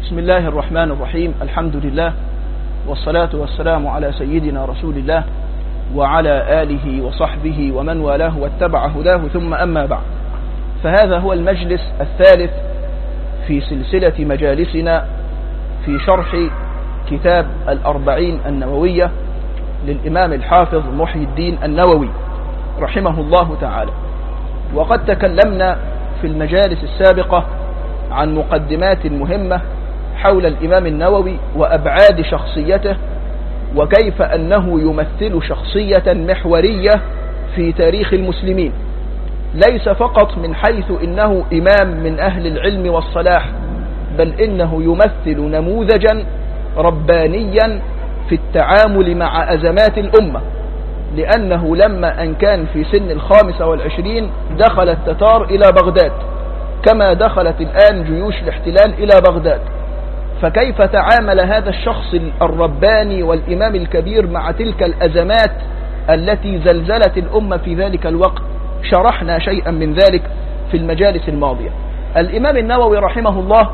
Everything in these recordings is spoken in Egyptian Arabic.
بسم الله الرحمن الرحيم الحمد لله والصلاة والسلام على سيدنا رسول الله وعلى آله وصحبه ومن والاه واتبع هداه ثم أما بعد فهذا هو المجلس الثالث في سلسلة مجالسنا في شرح كتاب الأربعين النووية للإمام الحافظ محي الدين النووي رحمه الله تعالى وقد تكلمنا في المجالس السابقة عن مقدمات مهمة حول الإمام النووي وأبعاد شخصيته وكيف أنه يمثل شخصية محورية في تاريخ المسلمين ليس فقط من حيث إنه إمام من أهل العلم والصلاح بل إنه يمثل نموذجا ربانيا في التعامل مع أزمات الأمة لأنه لما أن كان في سن الخامسة والعشرين دخل التتار إلى بغداد كما دخلت الآن جيوش الاحتلال إلى بغداد فكيف تعامل هذا الشخص الرباني والإمام الكبير مع تلك الأزمات التي زلزلت الأمة في ذلك الوقت شرحنا شيئا من ذلك في المجالس الماضية الإمام النووي رحمه الله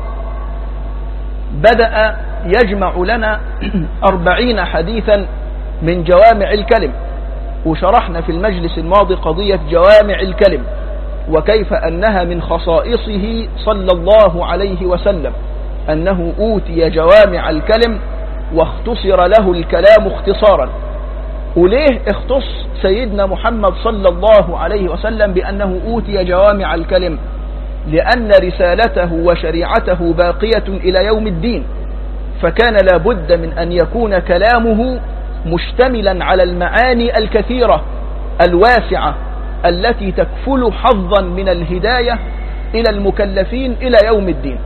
بدأ يجمع لنا أربعين حديثا من جوامع الكلم وشرحنا في المجلس الماضي قضية جوامع الكلم وكيف أنها من خصائصه صلى الله عليه وسلم أنه أوتي جوامع الكلم واختصر له الكلام اختصارا وليه اختص سيدنا محمد صلى الله عليه وسلم بأنه أوتي جوامع الكلم لأن رسالته وشريعته باقية إلى يوم الدين فكان لابد من أن يكون كلامه مشتملا على المعاني الكثيرة الواسعة التي تكفل حظا من الهداية إلى المكلفين إلى يوم الدين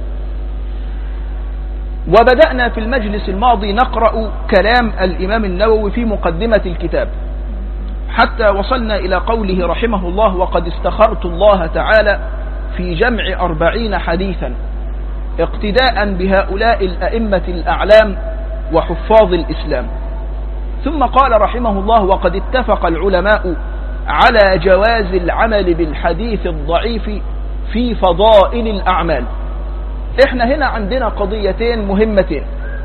وبدأنا في المجلس الماضي نقرأ كلام الإمام النووي في مقدمة الكتاب حتى وصلنا إلى قوله رحمه الله وقد استخرت الله تعالى في جمع أربعين حديثا اقتداء بهؤلاء الأئمة الأعلام وحفاظ الإسلام ثم قال رحمه الله وقد اتفق العلماء على جواز العمل بالحديث الضعيف في فضائل الأعمال احنا هنا عندنا قضيتين مهمتين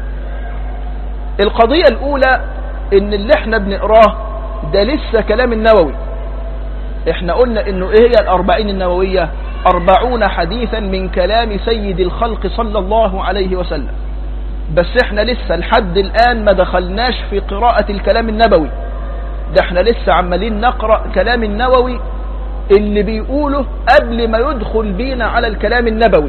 القضية الأولى ان اللي احنا بنقراه ده لسه كلام النووي احنا قلنا انه ايه هي الأربعين النووية أربعون حديثا من كلام سيد الخلق صلى الله عليه وسلم بس احنا لسه لحد الآن ما دخلناش في قراءة الكلام النبوي ده احنا لسه عمالين نقرأ كلام النووي اللي بيقوله قبل ما يدخل بينا على الكلام النبوي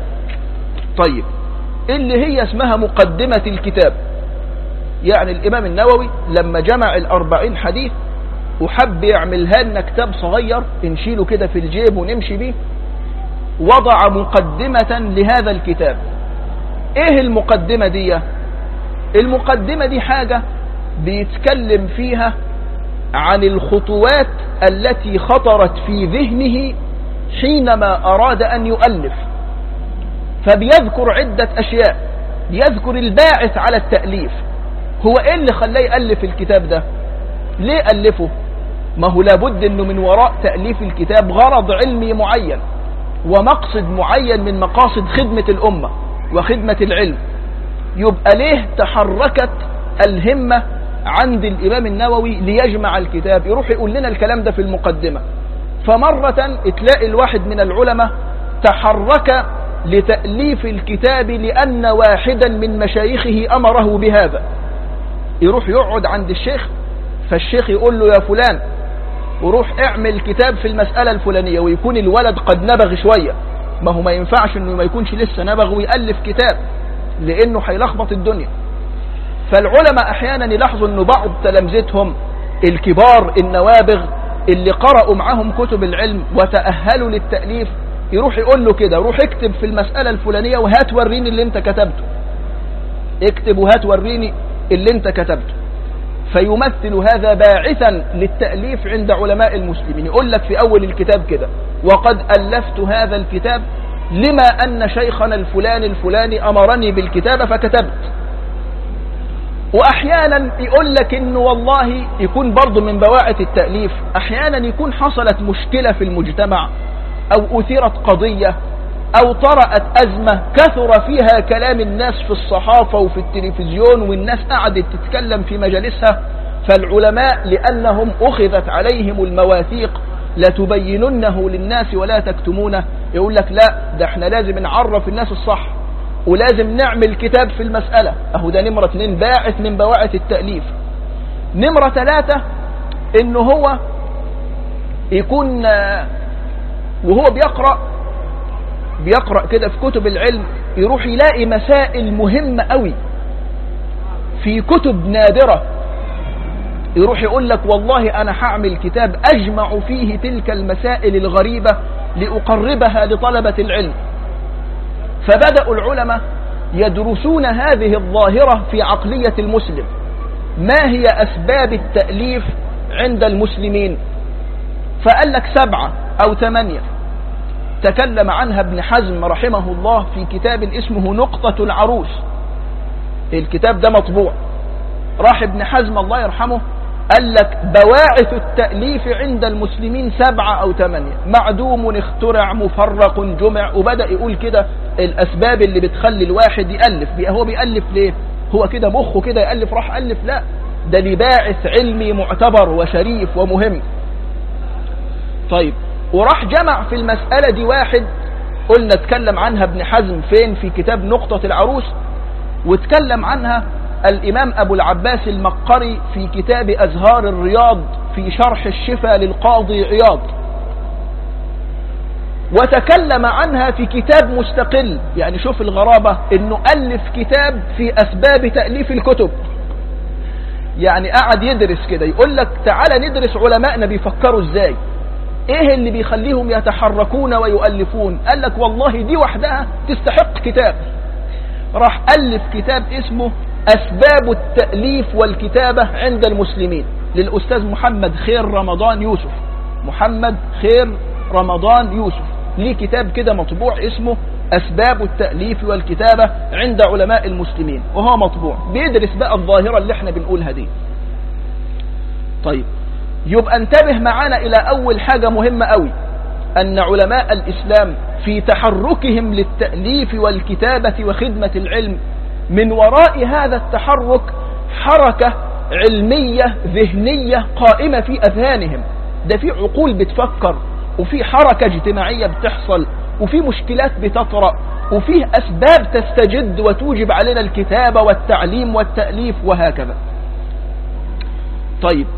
طيب اللي هي اسمها مقدمة الكتاب يعني الإمام النووي لما جمع الأربعين حديث وحب يعملها لنا كتاب صغير نشيله كده في الجيب ونمشي بيه وضع مقدمة لهذا الكتاب ايه المقدمة دي المقدمة دي حاجة بيتكلم فيها عن الخطوات التي خطرت في ذهنه حينما أراد أن يؤلف فبيذكر عدة أشياء بيذكر الباعث على التأليف هو إيه اللي خلاه يألف الكتاب ده ليه ألفه ما هو لابد أنه من وراء تأليف الكتاب غرض علمي معين ومقصد معين من مقاصد خدمة الأمة وخدمة العلم يبقى ليه تحركت الهمة عند الإمام النووي ليجمع الكتاب يروح يقول لنا الكلام ده في المقدمة فمرة تلاقي الواحد من العلماء تحرك لتأليف الكتاب لأن واحدا من مشايخه أمره بهذا يروح يقعد عند الشيخ فالشيخ يقول له يا فلان وروح اعمل كتاب في المسألة الفلانية ويكون الولد قد نبغ شوية ما هو ما ينفعش انه ما يكونش لسه نبغ ويألف كتاب لانه هيلخبط الدنيا فالعلماء احيانا يلاحظوا انه بعض تلامذتهم الكبار النوابغ اللي قرأوا معهم كتب العلم وتأهلوا للتأليف يروح يقول له كده روح اكتب في المسألة الفلانية وهات وريني اللي انت كتبته اكتب وهات وريني اللي انت كتبته فيمثل هذا باعثا للتأليف عند علماء المسلمين يقول لك في أول الكتاب كده وقد ألفت هذا الكتاب لما أن شيخنا الفلان الفلاني أمرني بالكتابة فكتبت وأحيانا يقول لك إنه والله يكون برضه من بواعث التأليف أحيانا يكون حصلت مشكلة في المجتمع أو أثيرت قضية أو طرأت أزمة كثر فيها كلام الناس في الصحافة وفي التلفزيون والناس قعدت تتكلم في مجالسها فالعلماء لأنهم أخذت عليهم المواثيق لتبيننه للناس ولا تكتمونه يقول لك لا ده احنا لازم نعرف الناس الصح ولازم نعمل كتاب في المسألة اهو ده نمرة اتنين باعث من بواعث التأليف نمرة ثلاثة انه هو يكون وهو بيقرأ بيقرأ كده في كتب العلم يروح يلاقي مسائل مهمة قوي في كتب نادرة يروح يقول لك والله أنا هعمل كتاب أجمع فيه تلك المسائل الغريبة لأقربها لطلبة العلم فبدأوا العلماء يدرسون هذه الظاهرة في عقلية المسلم ما هي أسباب التأليف عند المسلمين فقال لك سبعة أو ثمانية تكلم عنها ابن حزم رحمه الله في كتاب اسمه نقطة العروس الكتاب ده مطبوع راح ابن حزم الله يرحمه قال لك بواعث التأليف عند المسلمين سبعة أو ثمانية معدوم اخترع مفرق جمع وبدأ يقول كده الأسباب اللي بتخلي الواحد يألف هو بيألف ليه هو كده مخه كده يألف راح ألف لا ده لباعث علمي معتبر وشريف ومهم طيب وراح جمع في المسألة دي واحد قلنا اتكلم عنها ابن حزم فين في كتاب نقطة العروس واتكلم عنها الإمام أبو العباس المقري في كتاب أزهار الرياض في شرح الشفا للقاضي عياض وتكلم عنها في كتاب مستقل يعني شوف الغرابة انه ألف كتاب في أسباب تأليف الكتب يعني قعد يدرس كده يقول لك تعالى ندرس علمائنا بيفكروا ازاي ايه اللي بيخليهم يتحركون ويؤلفون قال لك والله دي وحدها تستحق كتاب راح ألف كتاب اسمه أسباب التأليف والكتابة عند المسلمين للأستاذ محمد خير رمضان يوسف محمد خير رمضان يوسف ليه كتاب كده مطبوع اسمه أسباب التأليف والكتابة عند علماء المسلمين وهو مطبوع بيدرس بقى الظاهرة اللي احنا بنقولها دي طيب يبقى انتبه معانا إلى أول حاجة مهمة قوي أن علماء الإسلام في تحركهم للتأليف والكتابة وخدمة العلم من وراء هذا التحرك حركة علمية ذهنية قائمة في أذهانهم ده في عقول بتفكر وفي حركة اجتماعية بتحصل وفي مشكلات بتطرأ وفيه أسباب تستجد وتوجب علينا الكتابة والتعليم والتأليف وهكذا طيب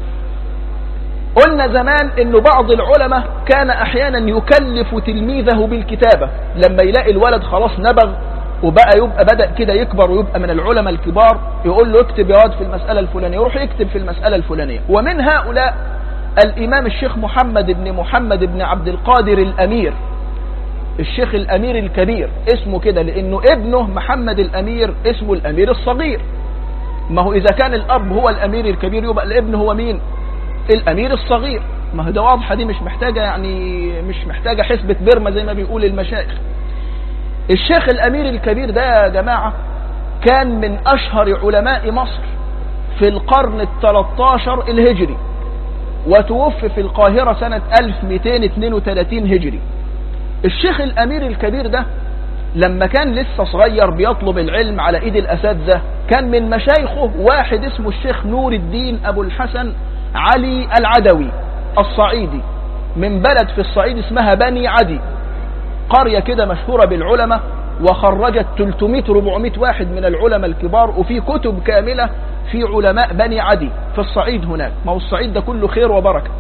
قلنا زمان انه بعض العلماء كان احيانا يكلف تلميذه بالكتابة لما يلاقي الولد خلاص نبغ وبقى يبقى بدأ كده يكبر ويبقى من العلماء الكبار يقول له اكتب يا واد في المسألة الفلانية يروح يكتب في المسألة الفلانية ومن هؤلاء الإمام الشيخ محمد بن محمد بن عبد القادر الأمير الشيخ الأمير الكبير اسمه كده لأنه ابنه محمد الأمير اسمه الأمير الصغير ما هو إذا كان الأب هو الأمير الكبير يبقى الابن هو مين الأمير الصغير ما هو ده واضحة دي مش محتاجة يعني مش محتاجة حسبة برمة زي ما بيقول المشايخ الشيخ الأمير الكبير ده يا جماعة كان من أشهر علماء مصر في القرن الثلاثاشر الهجري وتوفي في القاهرة سنة 1232 هجري الشيخ الأمير الكبير ده لما كان لسه صغير بيطلب العلم على ايد الاساتذه كان من مشايخه واحد اسمه الشيخ نور الدين ابو الحسن علي العدوي الصعيدي من بلد في الصعيد اسمها بني عدي قرية كده مشهورة بالعلماء وخرجت 300-400 واحد من العلماء الكبار وفي كتب كاملة في علماء بني عدي في الصعيد هناك ما هو الصعيد ده كله خير وبركة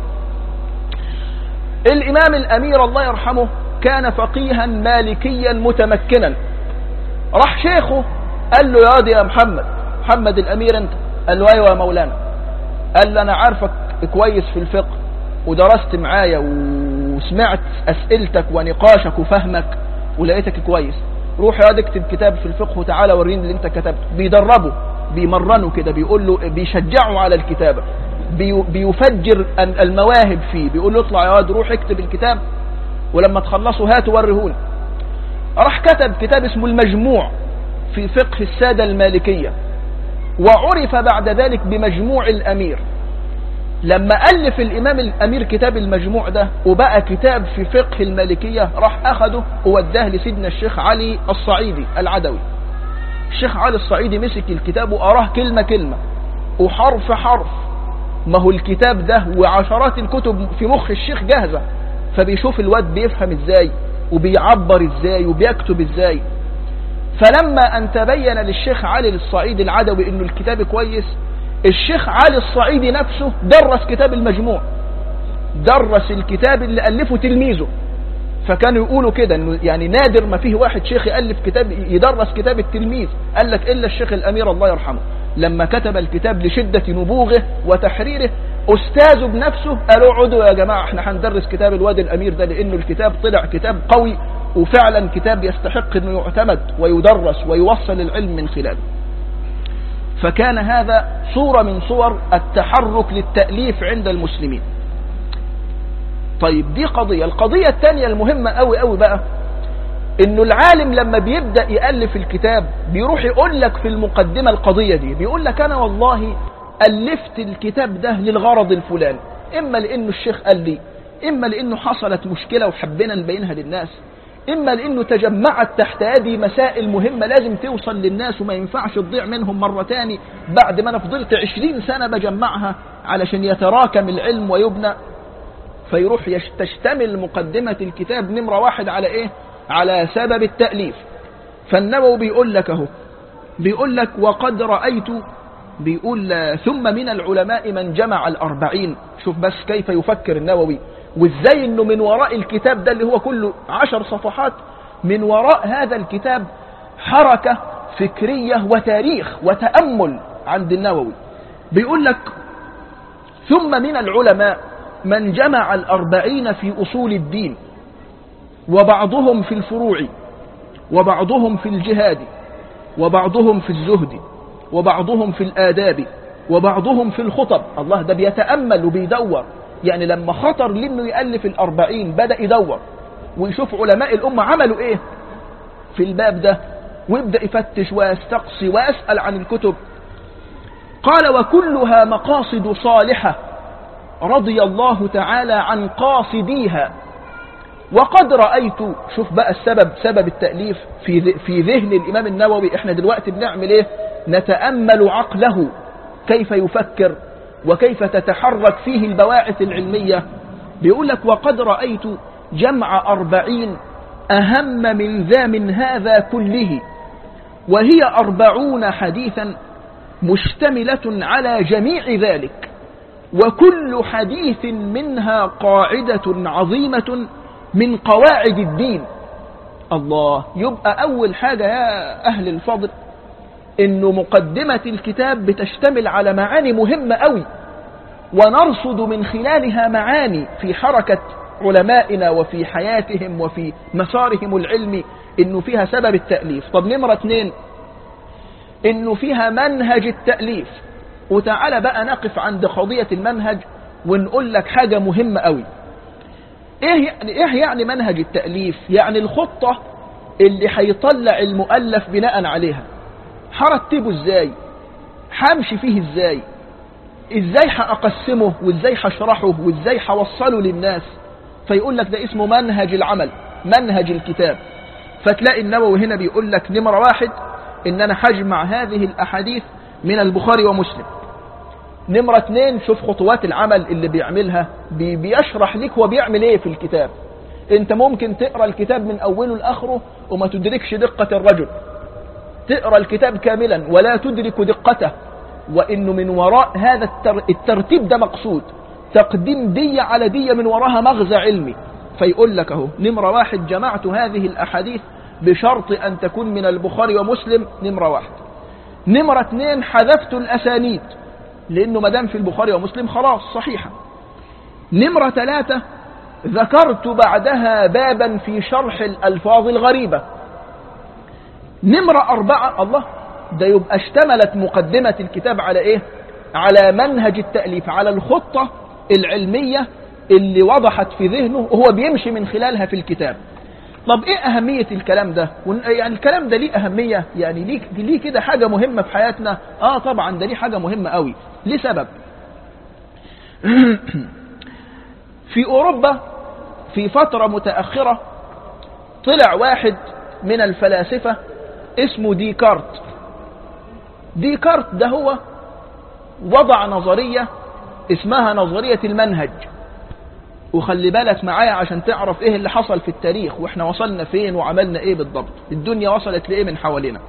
الإمام الأمير الله يرحمه كان فقيها مالكيا متمكنا راح شيخه قال له يا دي يا محمد محمد الأمير أنت قال له أيوة يا مولانا قال له أنا عارفك كويس في الفقه ودرست معايا وسمعت أسئلتك ونقاشك وفهمك ولقيتك كويس روح يا اكتب كتاب في الفقه وتعالى وريني اللي انت كتبته بيدربه بيمرنه كده بيقول له بيشجعه على الكتابة بي بيفجر المواهب فيه بيقول له اطلع يا واد روح اكتب الكتاب ولما تخلصوا هاتوا وريهوني راح كتب كتاب اسمه المجموع في فقه السادة المالكية وعرف بعد ذلك بمجموع الأمير لما ألف الإمام الأمير كتاب المجموع ده وبقى كتاب في فقه المالكية راح أخده ووداه لسيدنا الشيخ علي الصعيدي العدوي الشيخ علي الصعيدي مسك الكتاب وقراه كلمة كلمة وحرف حرف ما هو الكتاب ده وعشرات الكتب في مخ الشيخ جاهزة فبيشوف الواد بيفهم ازاي وبيعبر ازاي وبيكتب ازاي فلما ان تبين للشيخ علي الصعيدي العدوي انه الكتاب كويس الشيخ علي الصعيدي نفسه درس كتاب المجموع درس الكتاب اللي ألفه تلميذه فكانوا يقولوا كده انه يعني نادر ما فيه واحد شيخ يألف كتاب يدرس كتاب التلميذ قال لك إلا الشيخ الأمير الله يرحمه لما كتب الكتاب لشدة نبوغه وتحريره أستاذه بنفسه قالوا اقعدوا يا جماعة احنا هندرس كتاب الواد الأمير ده لأنه الكتاب طلع كتاب قوي وفعلا كتاب يستحق انه يعتمد ويدرس ويوصل العلم من خلاله فكان هذا صورة من صور التحرك للتأليف عند المسلمين طيب دي قضية القضية الثانية المهمة قوي قوي بقى انه العالم لما بيبدأ يألف الكتاب بيروح يقول لك في المقدمة القضية دي بيقول لك انا والله ألفت الكتاب ده للغرض الفلاني اما لانه الشيخ قال لي اما لانه حصلت مشكلة وحبينا نبينها للناس اما لانه تجمعت تحت يدي مسائل مهمة لازم توصل للناس وما ينفعش تضيع منهم مرة تاني بعد ما انا فضلت عشرين سنة بجمعها علشان يتراكم العلم ويبنى فيروح تشتمل مقدمة الكتاب نمرة واحد على ايه على سبب التأليف فالنووي بيقول لك اهو بيقول لك وقد رأيت بيقول ثم من العلماء من جمع الأربعين شوف بس كيف يفكر النووي وازاي انه من وراء الكتاب ده اللي هو كله عشر صفحات من وراء هذا الكتاب حركة فكرية وتاريخ وتأمل عند النووي بيقول لك ثم من العلماء من جمع الأربعين في أصول الدين وبعضهم في الفروع وبعضهم في الجهاد وبعضهم في الزهد وبعضهم في الآداب وبعضهم في الخطب الله ده بيتأمل وبيدور يعني لما خطر لانه يألف الأربعين بدأ يدور ويشوف علماء الأمة عملوا ايه في الباب ده ويبدأ يفتش ويستقصي ويسأل عن الكتب قال وكلها مقاصد صالحة رضي الله تعالى عن قاصديها وقد رأيت شوف بقى السبب سبب التأليف في في ذهن الإمام النووي احنا دلوقتي بنعمل ايه نتأمل عقله كيف يفكر وكيف تتحرك فيه البواعث العلمية بيقول لك وقد رأيت جمع أربعين أهم من ذا من هذا كله وهي أربعون حديثا مشتملة على جميع ذلك وكل حديث منها قاعدة عظيمة من قواعد الدين الله يبقى أول حاجة يا أهل الفضل إنه مقدمة الكتاب بتشتمل على معاني مهمة قوي ونرصد من خلالها معاني في حركة علمائنا وفي حياتهم وفي مسارهم العلمي إنه فيها سبب التأليف طب نمرة اتنين إنه فيها منهج التأليف وتعالى بقى نقف عند قضية المنهج ونقول لك حاجة مهمة قوي ايه يعني ايه يعني منهج التأليف يعني الخطة اللي هيطلع المؤلف بناء عليها هرتبه ازاي همشي فيه ازاي ازاي هأقسمه وازاي هشرحه وازاي هوصله للناس فيقول لك ده اسمه منهج العمل منهج الكتاب فتلاقي النووي هنا بيقول لك نمرة واحد ان انا هجمع هذه الاحاديث من البخاري ومسلم نمرة اتنين شوف خطوات العمل اللي بيعملها بي بيشرح لك هو بيعمل ايه في الكتاب انت ممكن تقرأ الكتاب من اوله لاخره وما تدركش دقة الرجل تقرأ الكتاب كاملا ولا تدرك دقته وانه من وراء هذا التر... الترتيب ده مقصود تقديم دية على دية من وراها مغزى علمي فيقول لك اهو نمرة واحد جمعت هذه الاحاديث بشرط ان تكون من البخاري ومسلم نمرة واحد نمرة اتنين حذفت الاسانيد لانه مدام في البخاري ومسلم خلاص صحيحة نمرة ثلاثة ذكرت بعدها بابا في شرح الالفاظ الغريبة نمرة أربعة الله ده يبقى اشتملت مقدمة الكتاب على إيه على منهج التأليف على الخطة العلمية اللي وضحت في ذهنه وهو بيمشي من خلالها في الكتاب طب ايه اهمية الكلام ده يعني الكلام ده ليه اهمية يعني ليه, ليه كده حاجة مهمة في حياتنا اه طبعا ده ليه حاجة مهمة قوي ليه سبب في أوروبا في فترة متأخرة طلع واحد من الفلاسفة اسمه ديكارت ديكارت ده هو وضع نظرية اسمها نظرية المنهج وخلي بالك معايا عشان تعرف ايه اللي حصل في التاريخ واحنا وصلنا فين وعملنا ايه بالضبط الدنيا وصلت لايه من حوالينا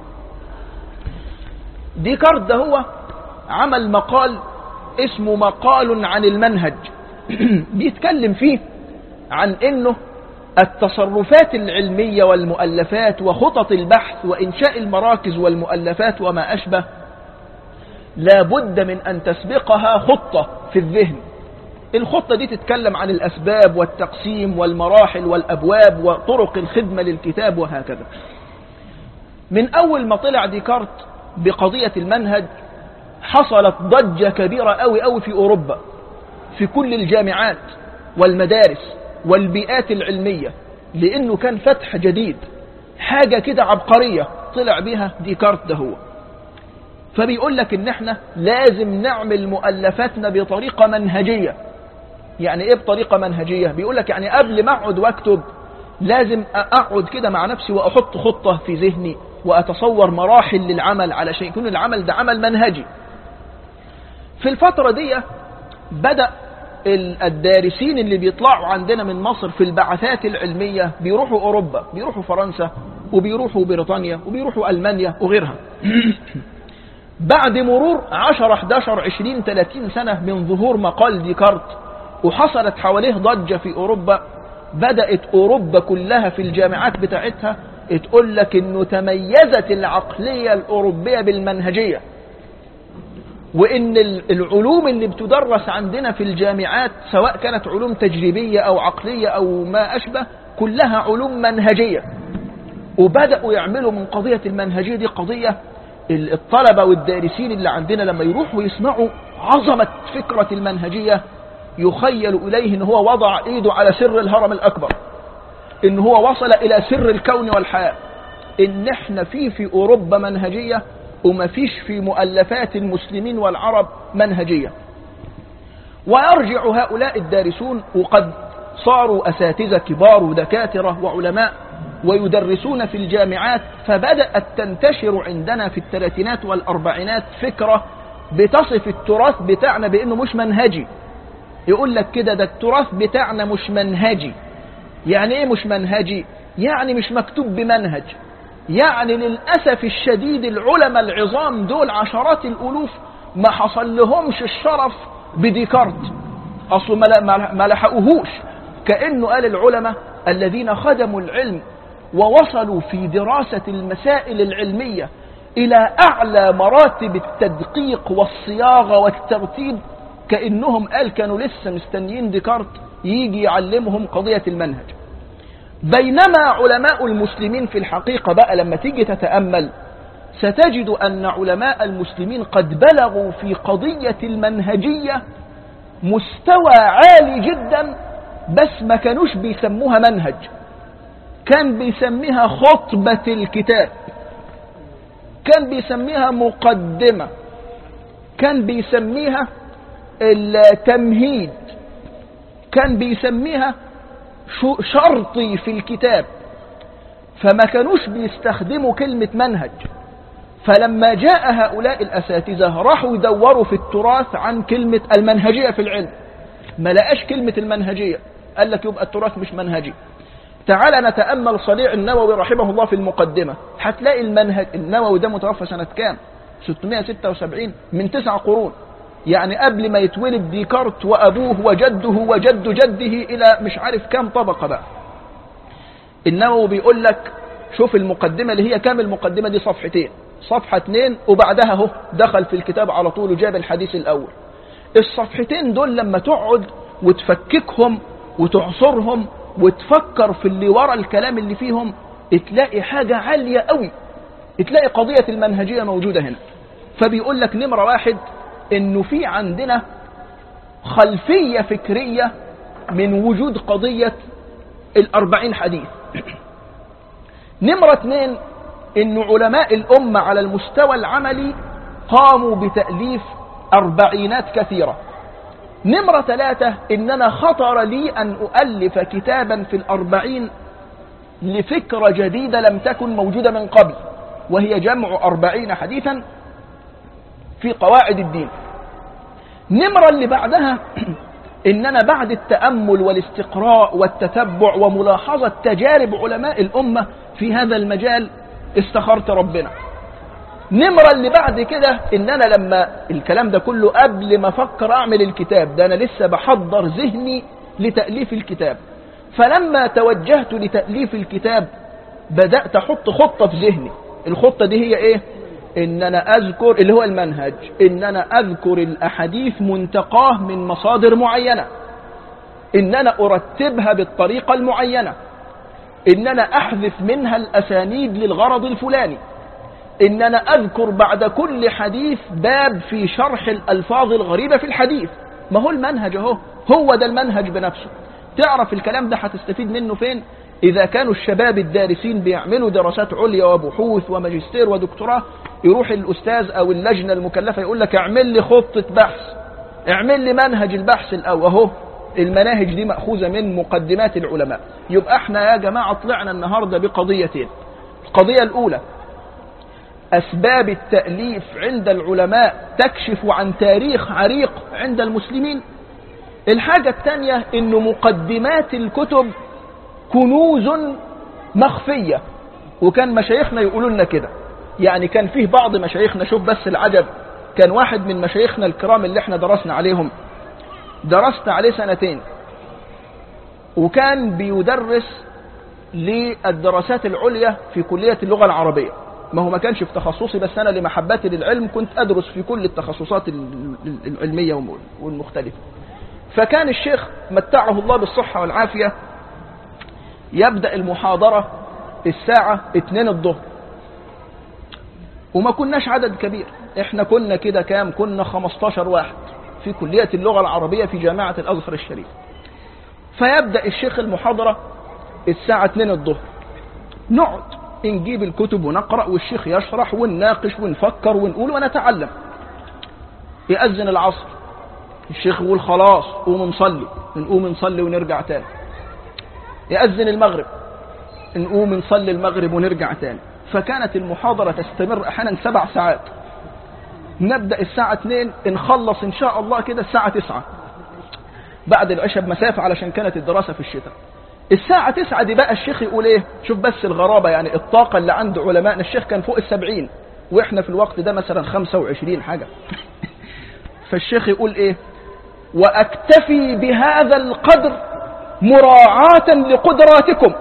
ديكارت ده هو عمل مقال اسمه مقال عن المنهج بيتكلم فيه عن انه التصرفات العلمية والمؤلفات وخطط البحث وإنشاء المراكز والمؤلفات وما أشبه لا بد من أن تسبقها خطة في الذهن الخطة دي تتكلم عن الأسباب والتقسيم والمراحل والأبواب وطرق الخدمة للكتاب وهكذا من أول ما طلع ديكارت بقضية المنهج حصلت ضجة كبيرة أوي أوي في أوروبا في كل الجامعات والمدارس والبيئات العلمية لأنه كان فتح جديد حاجة كده عبقرية طلع بها ديكارت ده هو فبيقول لك ان احنا لازم نعمل مؤلفاتنا بطريقة منهجية يعني ايه بطريقة منهجية بيقول لك يعني قبل ما اقعد واكتب لازم اقعد كده مع نفسي واحط خطة في ذهني واتصور مراحل للعمل علشان يكون العمل ده عمل منهجي في الفترة دي بدأ الدارسين اللي بيطلعوا عندنا من مصر في البعثات العلمية بيروحوا أوروبا بيروحوا فرنسا وبيروحوا بريطانيا وبيروحوا ألمانيا وغيرها بعد مرور 10 11 20 30 سنة من ظهور مقال ديكارت وحصلت حواليه ضجة في أوروبا بدأت أوروبا كلها في الجامعات بتاعتها تقول لك انه تميزت العقلية الأوروبية بالمنهجية وان العلوم اللي بتدرس عندنا في الجامعات سواء كانت علوم تجريبية او عقلية او ما اشبه كلها علوم منهجية وبدأوا يعملوا من قضية المنهجية دي قضية الطلبة والدارسين اللي عندنا لما يروحوا يسمعوا عظمة فكرة المنهجية يخيل إليه ان هو وضع ايده على سر الهرم الأكبر ان هو وصل إلى سر الكون والحياة ان احنا في في أوروبا منهجية وما فيش في مؤلفات المسلمين والعرب منهجية ويرجع هؤلاء الدارسون وقد صاروا أساتذة كبار ودكاترة وعلماء ويدرسون في الجامعات فبدأت تنتشر عندنا في الثلاثينات والأربعينات فكرة بتصف التراث بتاعنا بأنه مش منهجي يقول لك كده ده التراث بتاعنا مش منهجي يعني ايه مش منهجي يعني مش مكتوب بمنهج يعني للأسف الشديد العلماء العظام دول عشرات الألوف ما حصل لهمش الشرف بديكارت أصله ما لحقوهوش كأنه قال العلماء الذين خدموا العلم ووصلوا في دراسة المسائل العلمية إلى أعلى مراتب التدقيق والصياغة والترتيب كأنهم قال كانوا لسه مستنيين ديكارت يجي يعلمهم قضية المنهج بينما علماء المسلمين في الحقيقة بقى لما تيجي تتأمل ستجد أن علماء المسلمين قد بلغوا في قضية المنهجية مستوى عالي جدا بس ما كانوش بيسموها منهج كان بيسميها خطبة الكتاب كان بيسميها مقدمة كان بيسميها التمهيد كان بيسميها شرطي في الكتاب فما كانوش بيستخدموا كلمة منهج فلما جاء هؤلاء الأساتذة راحوا يدوروا في التراث عن كلمة المنهجية في العلم ما لقاش كلمة المنهجية قال لك يبقى التراث مش منهجي تعال نتأمل صليع النووي رحمه الله في المقدمة هتلاقي المنهج النووي ده متوفى سنة كام 676 من تسع قرون يعني قبل ما يتولد ديكارت وأبوه وجده وجد جده إلى مش عارف كام طبقة بقى النووي بيقول لك شوف المقدمة اللي هي كام المقدمة دي صفحتين صفحة اتنين وبعدها اهو دخل في الكتاب على طول وجاب الحديث الأول الصفحتين دول لما تقعد وتفككهم وتعصرهم وتفكر في اللي ورا الكلام اللي فيهم تلاقي حاجة عالية قوي تلاقي قضية المنهجية موجودة هنا فبيقول لك نمرة واحد انه في عندنا خلفية فكرية من وجود قضية الأربعين حديث نمرة اثنين ان علماء الأمة على المستوى العملي قاموا بتأليف أربعينات كثيرة نمرة ثلاثة إننا خطر لي أن أؤلف كتابا في الأربعين لفكرة جديدة لم تكن موجودة من قبل وهي جمع أربعين حديثا في قواعد الدين نمرة اللي بعدها إننا بعد التأمل والاستقراء والتتبع وملاحظة تجارب علماء الأمة في هذا المجال استخرت ربنا نمرة اللي بعد كده إن أنا لما الكلام ده كله قبل ما أفكر أعمل الكتاب ده أنا لسه بحضر ذهني لتأليف الكتاب فلما توجهت لتأليف الكتاب بدأت أحط خطة في ذهني الخطة دي هي إيه إن أنا أذكر اللي هو المنهج إن أنا أذكر الأحاديث منتقاه من مصادر معينة إن أنا أرتبها بالطريقة المعينة إن أنا أحذف منها الأسانيد للغرض الفلاني إن أنا أذكر بعد كل حديث باب في شرح الألفاظ الغريبة في الحديث ما هو المنهج اهو هو ده المنهج بنفسه تعرف الكلام ده هتستفيد منه فين إذا كانوا الشباب الدارسين بيعملوا دراسات عليا وبحوث وماجستير ودكتوراه يروح الأستاذ أو اللجنة المكلفة يقول لك اعمل لي خطة بحث اعمل لي منهج البحث الأول أهو المناهج دي مأخوذة من مقدمات العلماء يبقى احنا يا جماعة طلعنا النهاردة بقضيتين القضية الأولى أسباب التأليف عند العلماء تكشف عن تاريخ عريق عند المسلمين الحاجة الثانية أن مقدمات الكتب كنوز مخفية وكان مشايخنا يقولوا لنا كده يعني كان فيه بعض مشايخنا شوف بس العجب كان واحد من مشايخنا الكرام اللي احنا درسنا عليهم درست عليه سنتين وكان بيدرس للدراسات العليا في كلية اللغة العربية ما هو ما كانش في تخصصي بس أنا لمحبتي للعلم كنت أدرس في كل التخصصات العلمية والمختلفة فكان الشيخ متعه الله بالصحة والعافية يبدأ المحاضرة الساعة 2 الظهر وما كناش عدد كبير احنا كنا كده كام كنا 15 واحد في كلية اللغة العربية في جامعة الأزهر الشريف فيبدأ الشيخ المحاضرة الساعة 2 الظهر نقعد نجيب الكتب ونقرأ والشيخ يشرح ونناقش ونفكر ونقول ونتعلم يأذن العصر الشيخ يقول خلاص قوم نصلي نقوم نصلي ونرجع تاني يأذن المغرب نقوم نصلي المغرب ونرجع تاني فكانت المحاضرة تستمر أحيانا سبع ساعات نبدأ الساعة 2 نخلص إن شاء الله كده الساعة 9 بعد العشاء بمسافة علشان كانت الدراسة في الشتاء الساعة 9 دي بقى الشيخ يقول ايه شوف بس الغرابة يعني الطاقة اللي عند علمائنا الشيخ كان فوق السبعين واحنا في الوقت ده مثلا 25 حاجة فالشيخ يقول ايه واكتفي بهذا القدر مراعاة لقدراتكم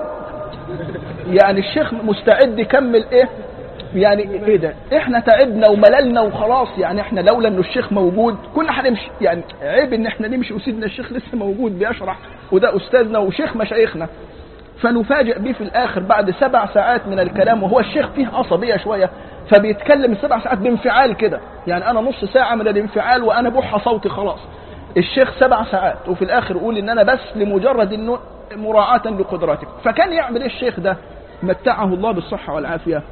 يعني الشيخ مستعد يكمل ايه يعني ايه ده احنا تعبنا ومللنا وخلاص يعني احنا لولا انه الشيخ موجود كنا هنمشي يعني عيب ان احنا نمشي وسيدنا الشيخ لسه موجود بيشرح وده استاذنا وشيخ مشايخنا فنفاجئ بيه في الاخر بعد سبع ساعات من الكلام وهو الشيخ فيه عصبيه شويه فبيتكلم السبع ساعات بانفعال كده يعني انا نص ساعه من الانفعال وانا بوحى صوتي خلاص الشيخ سبع ساعات وفي الاخر يقول ان انا بس لمجرد انه مراعاة لقدراتك فكان يعمل ايه الشيخ ده متعه الله بالصحة والعافية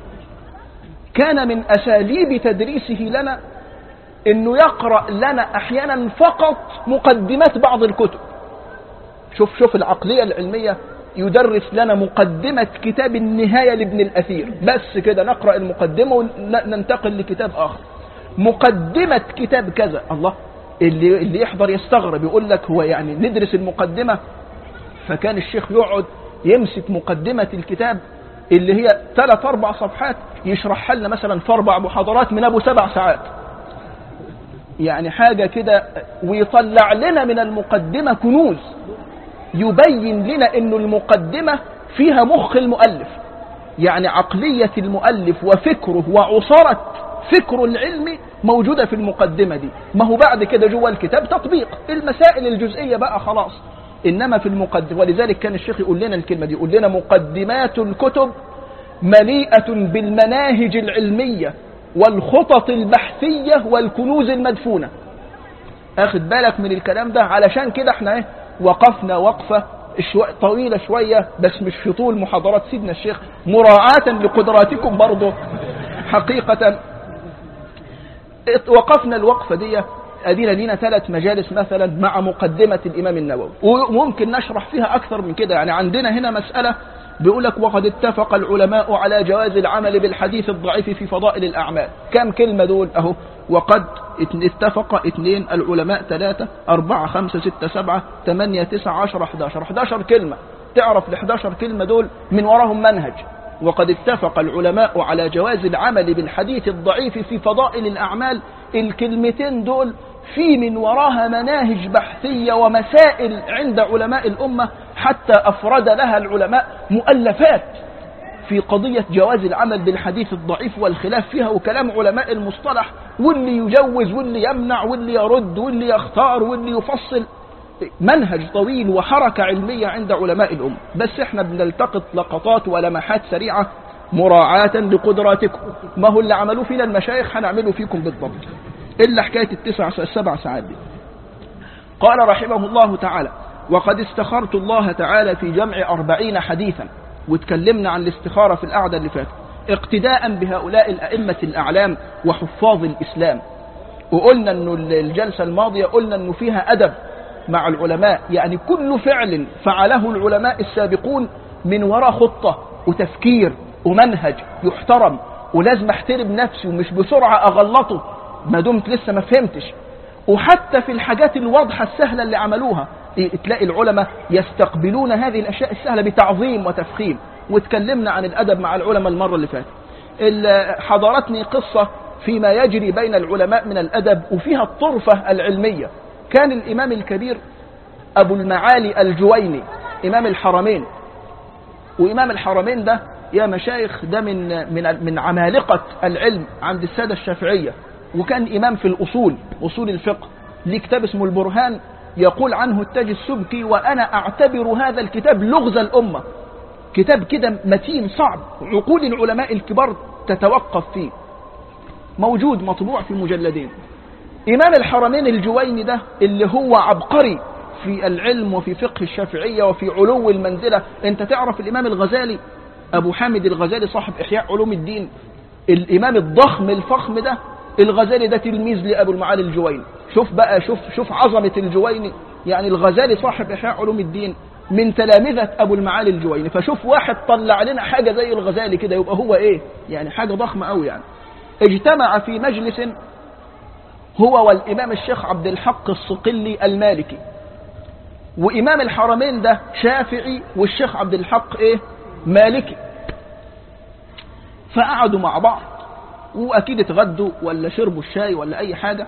كان من اساليب تدريسه لنا انه يقرأ لنا احيانا فقط مقدمات بعض الكتب شوف شوف العقلية العلمية يدرس لنا مقدمة كتاب النهاية لابن الأثير بس كده نقرأ المقدمة وننتقل لكتاب آخر مقدمة كتاب كذا الله اللي, اللي يحضر يستغرب يقول لك هو يعني ندرس المقدمة فكان الشيخ يقعد يمسك مقدمة الكتاب اللي هي ثلاث أربع صفحات يشرحها لنا مثلا في أربع محاضرات من أبو سبع ساعات يعني حاجة كده ويطلع لنا من المقدمة كنوز يبين لنا أن المقدمة فيها مخ المؤلف يعني عقلية المؤلف وفكره وعصرة فكره العلمي موجودة في المقدمة دي ما هو بعد كده جوه الكتاب تطبيق المسائل الجزئية بقى خلاص إنما في المقدمة ولذلك كان الشيخ يقول لنا الكلمة دي يقول لنا مقدمات الكتب مليئة بالمناهج العلمية والخطط البحثية والكنوز المدفونة اخد بالك من الكلام ده علشان كده احنا ايه وقفنا وقفة شو... طويلة شوية بس مش في طول محاضرات سيدنا الشيخ مراعاة لقدراتكم برضه حقيقة وقفنا الوقفة دي ادينا لينا ثلاث مجالس مثلا مع مقدمة الامام النووي وممكن نشرح فيها اكثر من كده يعني عندنا هنا مسألة بيقول لك وقد اتفق العلماء على جواز العمل بالحديث الضعيف في فضائل الاعمال كم كلمة دول اهو وقد اتفق اثنين العلماء ثلاثة أربعة خمسة ستة سبعة ثمانية تسعة عشرة 11 11 كلمة تعرف ال 11 كلمة دول من وراهم منهج وقد اتفق العلماء على جواز العمل بالحديث الضعيف في فضائل الأعمال الكلمتين دول في من وراها مناهج بحثية ومسائل عند علماء الأمة حتى أفرد لها العلماء مؤلفات في قضية جواز العمل بالحديث الضعيف والخلاف فيها وكلام علماء المصطلح واللي يجوز واللي يمنع واللي يرد واللي يختار واللي يفصل منهج طويل وحركة علمية عند علماء الأمة بس احنا بنلتقط لقطات ولمحات سريعة مراعاة لقدراتكم ما هو اللي عملوه فينا المشايخ هنعمله فيكم بالضبط إلا حكاية التسع السبع ساعات دي قال رحمه الله تعالى وقد استخرت الله تعالى في جمع أربعين حديثا واتكلمنا عن الاستخارة في القعدة اللي فاتت اقتداء بهؤلاء الأئمة الأعلام وحفاظ الإسلام وقلنا أنه الجلسة الماضية قلنا أنه فيها أدب مع العلماء يعني كل فعل فعله العلماء السابقون من وراء خطة وتفكير ومنهج يحترم ولازم احترم نفسي ومش بسرعة اغلطه ما دمت لسه ما فهمتش وحتى في الحاجات الواضحة السهلة اللي عملوها تلاقي العلماء يستقبلون هذه الأشياء السهلة بتعظيم وتفخيم واتكلمنا عن الأدب مع العلماء المرة اللي فاتت حضرتني قصة فيما يجري بين العلماء من الأدب وفيها الطرفة العلمية كان الإمام الكبير أبو المعالي الجويني إمام الحرمين وإمام الحرمين ده يا مشايخ ده من من من عمالقة العلم عند السادة الشافعية وكان إمام في الأصول أصول الفقه ليه كتاب اسمه البرهان يقول عنه التاج السبكي وأنا أعتبر هذا الكتاب لغز الأمة كتاب كده متين صعب عقول العلماء الكبار تتوقف فيه موجود مطبوع في مجلدين إمام الحرمين الجويني ده اللي هو عبقري في العلم وفي فقه الشافعية وفي علو المنزلة انت تعرف الإمام الغزالي أبو حامد الغزالي صاحب إحياء علوم الدين الإمام الضخم الفخم ده الغزالي ده تلميذ لأبو المعالي الجويني شوف بقى شوف شوف عظمة الجويني يعني الغزالي صاحب إحياء علوم الدين من تلامذة أبو المعالي الجويني فشوف واحد طلع لنا حاجة زي الغزالي كده يبقى هو إيه يعني حاجة ضخمة أوي يعني اجتمع في مجلس هو والإمام الشيخ عبد الحق الصقلي المالكي وإمام الحرمين ده شافعي والشيخ عبد الحق إيه مالكي فقعدوا مع بعض وأكيد اتغدوا ولا شربوا الشاي ولا أي حاجة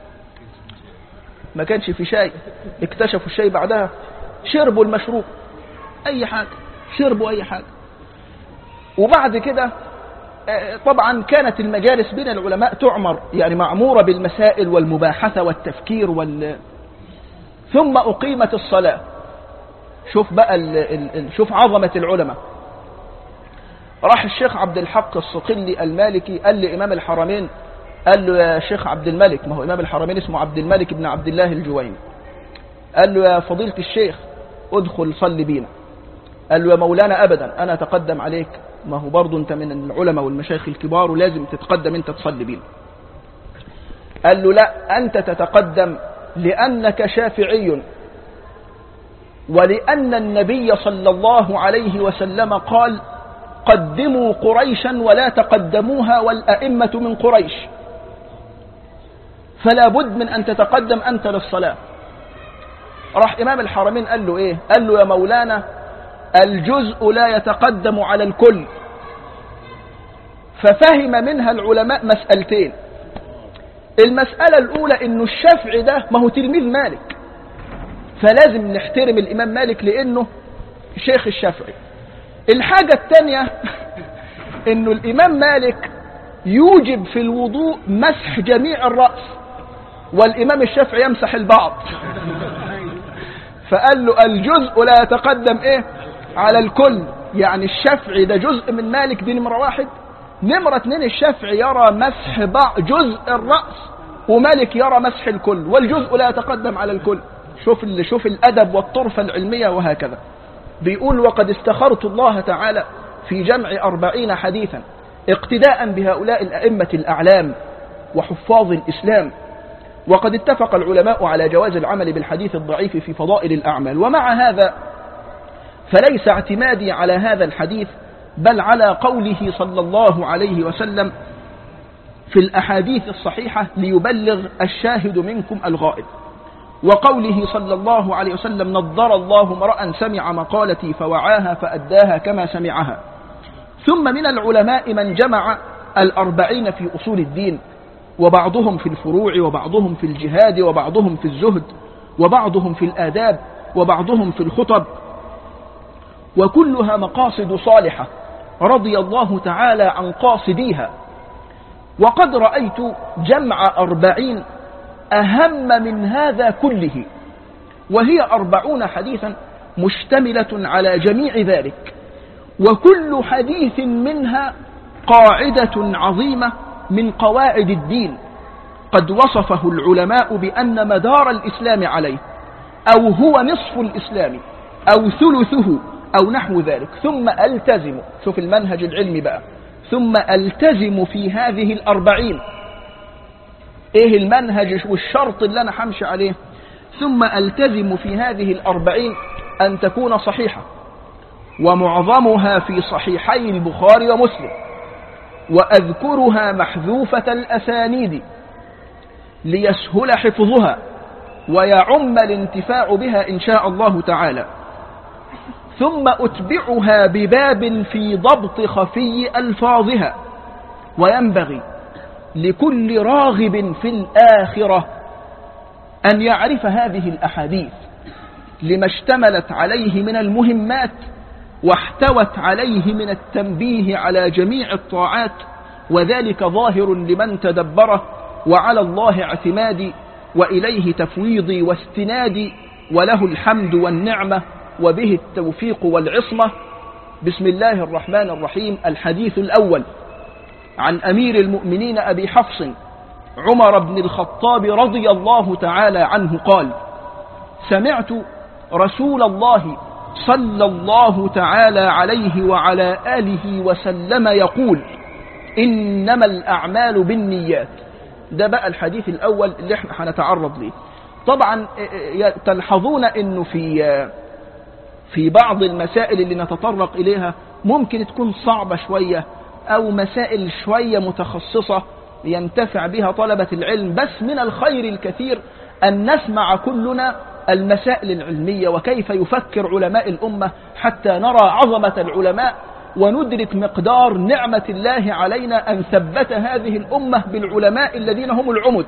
ما كانش في شاي اكتشفوا الشاي بعدها شربوا المشروب أي حاجة شربوا أي حاجة وبعد كده طبعا كانت المجالس بين العلماء تعمر يعني معمورة بالمسائل والمباحثة والتفكير وال ثم أقيمت الصلاة شوف بقى ال... ال... شوف عظمة العلماء راح الشيخ عبد الحق الصقلي المالكي قال لإمام الحرمين قال له يا شيخ عبد الملك ما هو إمام الحرمين اسمه عبد الملك بن عبد الله الجويني قال له يا فضيلة الشيخ ادخل صلي بينا قال له يا مولانا أبدا أنا أتقدم عليك ما هو برضه أنت من العلماء والمشايخ الكبار ولازم تتقدم أنت تصلي بينا قال له لا أنت تتقدم لأنك شافعي ولأن النبي صلى الله عليه وسلم قال قدموا قريشا ولا تقدموها والأئمة من قريش فلا بد من أن تتقدم أنت للصلاة راح إمام الحرمين قال له إيه قال له يا مولانا الجزء لا يتقدم على الكل ففهم منها العلماء مسألتين المسألة الأولى إنه الشافعي ده ما هو تلميذ مالك فلازم نحترم الإمام مالك لأنه شيخ الشافعي الحاجة الثانية إنه الإمام مالك يوجب في الوضوء مسح جميع الرأس والإمام الشافعي يمسح البعض فقال له الجزء لا يتقدم إيه على الكل يعني الشافعي ده جزء من مالك دي نمرة واحد نمرة اتنين الشافعي يرى مسح بعض جزء الرأس ومالك يرى مسح الكل والجزء لا يتقدم على الكل شوف شوف الأدب والطرفة العلمية وهكذا بيقول وقد استخرت الله تعالى في جمع أربعين حديثا اقتداء بهؤلاء الأئمة الأعلام وحفاظ الإسلام وقد اتفق العلماء على جواز العمل بالحديث الضعيف في فضائل الأعمال ومع هذا فليس اعتمادي على هذا الحديث بل على قوله صلى الله عليه وسلم في الأحاديث الصحيحة ليبلغ الشاهد منكم الغائب وقوله صلى الله عليه وسلم نضر الله امرأ سمع مقالتي فوعاها فأداها كما سمعها ثم من العلماء من جمع الأربعين في أصول الدين وبعضهم في الفروع وبعضهم في الجهاد وبعضهم في الزهد وبعضهم في الآداب وبعضهم في الخطب وكلها مقاصد صالحة رضي الله تعالى عن قاصديها وقد رأيت جمع أربعين أهم من هذا كله وهي أربعون حديثا مشتملة على جميع ذلك وكل حديث منها قاعدة عظيمة من قواعد الدين قد وصفه العلماء بأن مدار الإسلام عليه أو هو نصف الإسلام أو ثلثه أو نحو ذلك ثم ألتزم شوف المنهج العلمي بقى ثم ألتزم في هذه الأربعين إيه المنهج والشرط اللي أنا حمشي عليه ثم ألتزم في هذه الأربعين أن تكون صحيحة ومعظمها في صحيحي البخاري ومسلم وأذكرها محذوفة الأسانيد ليسهل حفظها ويعم الانتفاع بها إن شاء الله تعالى ثم أتبعها بباب في ضبط خفي ألفاظها وينبغي لكل راغب في الآخرة أن يعرف هذه الأحاديث لما اشتملت عليه من المهمات واحتوت عليه من التنبيه على جميع الطاعات وذلك ظاهر لمن تدبره وعلى الله اعتمادي وإليه تفويضي واستنادي وله الحمد والنعمة وبه التوفيق والعصمة بسم الله الرحمن الرحيم الحديث الأول عن أمير المؤمنين أبي حفص عمر بن الخطاب رضي الله تعالى عنه قال سمعت رسول الله صلى الله تعالى عليه وعلى آله وسلم يقول إنما الأعمال بالنيات ده بقى الحديث الأول اللي احنا هنتعرض ليه طبعا تلحظون انه في في بعض المسائل اللي نتطرق إليها ممكن تكون صعبة شوية أو مسائل شوية متخصصة ينتفع بها طلبة العلم بس من الخير الكثير أن نسمع كلنا المسائل العلمية وكيف يفكر علماء الأمة حتى نرى عظمة العلماء وندرك مقدار نعمة الله علينا أن ثبت هذه الأمة بالعلماء الذين هم العمد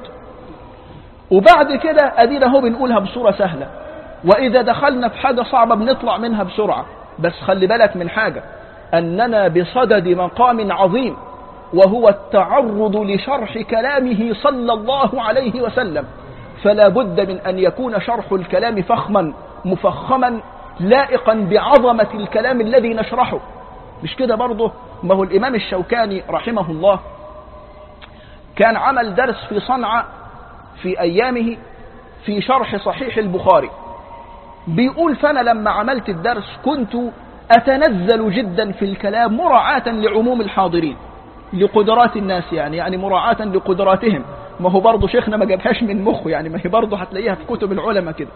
وبعد كده أدينا هو بنقولها بصورة سهلة وإذا دخلنا في حاجة صعبة بنطلع منها بسرعة بس خلي بالك من حاجة أننا بصدد مقام عظيم وهو التعرض لشرح كلامه صلى الله عليه وسلم فلا بد من أن يكون شرح الكلام فخما مفخما لائقا بعظمة الكلام الذي نشرحه مش كده برضه ما هو الإمام الشوكاني رحمه الله كان عمل درس في صنعاء في أيامه في شرح صحيح البخاري بيقول فأنا لما عملت الدرس كنت أتنزل جدا في الكلام مراعاة لعموم الحاضرين لقدرات الناس يعني يعني مراعاة لقدراتهم ما هو برضه شيخنا ما جابهاش من مخه يعني ما هي برضه هتلاقيها في كتب العلماء كده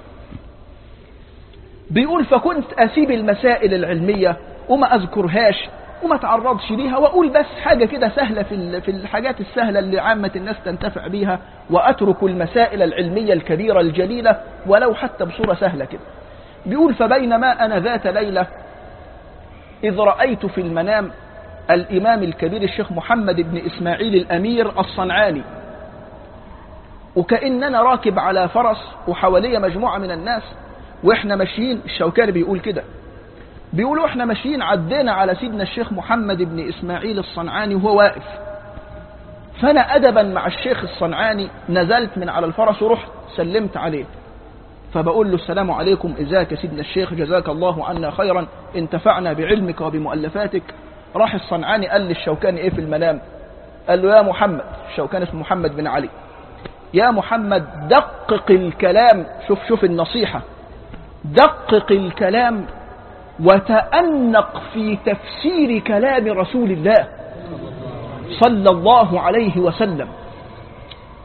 بيقول فكنت أسيب المسائل العلمية وما أذكرهاش وما تعرضش ليها وأقول بس حاجة كده سهلة في في الحاجات السهلة اللي عامة الناس تنتفع بيها وأترك المسائل العلمية الكبيرة الجليلة ولو حتى بصورة سهلة كده بيقول فبينما أنا ذات ليلة إذ رأيت في المنام الإمام الكبير الشيخ محمد بن إسماعيل الأمير الصنعاني وكأننا راكب على فرس وحواليه مجموعة من الناس وإحنا ماشيين الشوكاني بيقول كده بيقولوا احنا ماشيين عدينا على سيدنا الشيخ محمد بن إسماعيل الصنعاني وهو واقف فأنا أدبا مع الشيخ الصنعاني نزلت من على الفرس ورحت سلمت عليه فبقول له السلام عليكم إزاك يا سيدنا الشيخ جزاك الله عنا خيرا انتفعنا بعلمك وبمؤلفاتك راح الصنعاني قال للشوكاني ايه في المنام قال له يا محمد الشوكاني اسمه محمد بن علي يا محمد دقق الكلام شوف شوف النصيحة دقق الكلام وتأنق في تفسير كلام رسول الله صلى الله عليه وسلم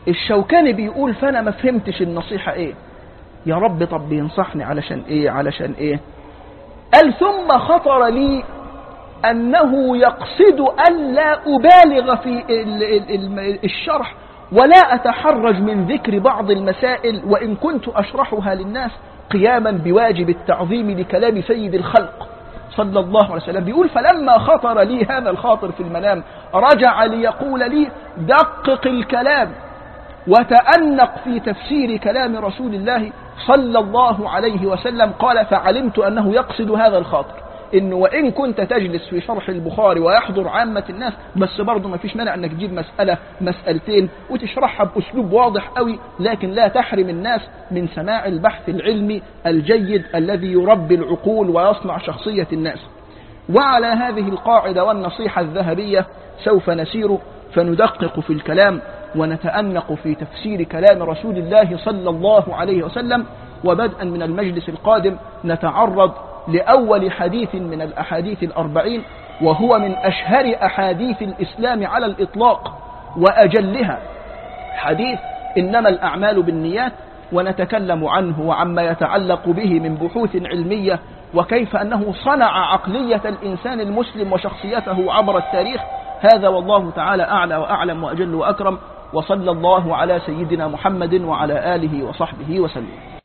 الشوكاني بيقول فانا ما فهمتش النصيحة ايه يا رب طب بينصحني علشان ايه علشان ايه قال ثم خطر لي انه يقصد الا ابالغ في ال- ال- ال- الشرح ولا اتحرج من ذكر بعض المسائل وان كنت اشرحها للناس قياما بواجب التعظيم لكلام سيد الخلق صلى الله عليه وسلم بيقول فلما خطر لي هذا الخاطر في المنام رجع ليقول لي دقق الكلام وتأنق في تفسير كلام رسول الله صلى الله عليه وسلم قال فعلمت أنه يقصد هذا الخاطر إنه وإن كنت تجلس في شرح البخاري ويحضر عامة الناس بس برضه ما فيش مانع أنك تجيب مسألة مسألتين وتشرحها بأسلوب واضح قوي لكن لا تحرم الناس من سماع البحث العلمي الجيد الذي يربي العقول ويصنع شخصية الناس وعلى هذه القاعدة والنصيحة الذهبية سوف نسير فندقق في الكلام ونتأنق في تفسير كلام رسول الله صلى الله عليه وسلم وبدءا من المجلس القادم نتعرض لأول حديث من الأحاديث الأربعين وهو من أشهر أحاديث الإسلام على الإطلاق وأجلها حديث إنما الأعمال بالنيات ونتكلم عنه وعما يتعلق به من بحوث علمية وكيف أنه صنع عقلية الإنسان المسلم وشخصيته عبر التاريخ هذا والله تعالى أعلى وأعلم وأجل وأكرم وصلى الله على سيدنا محمد وعلى آله وصحبه وسلم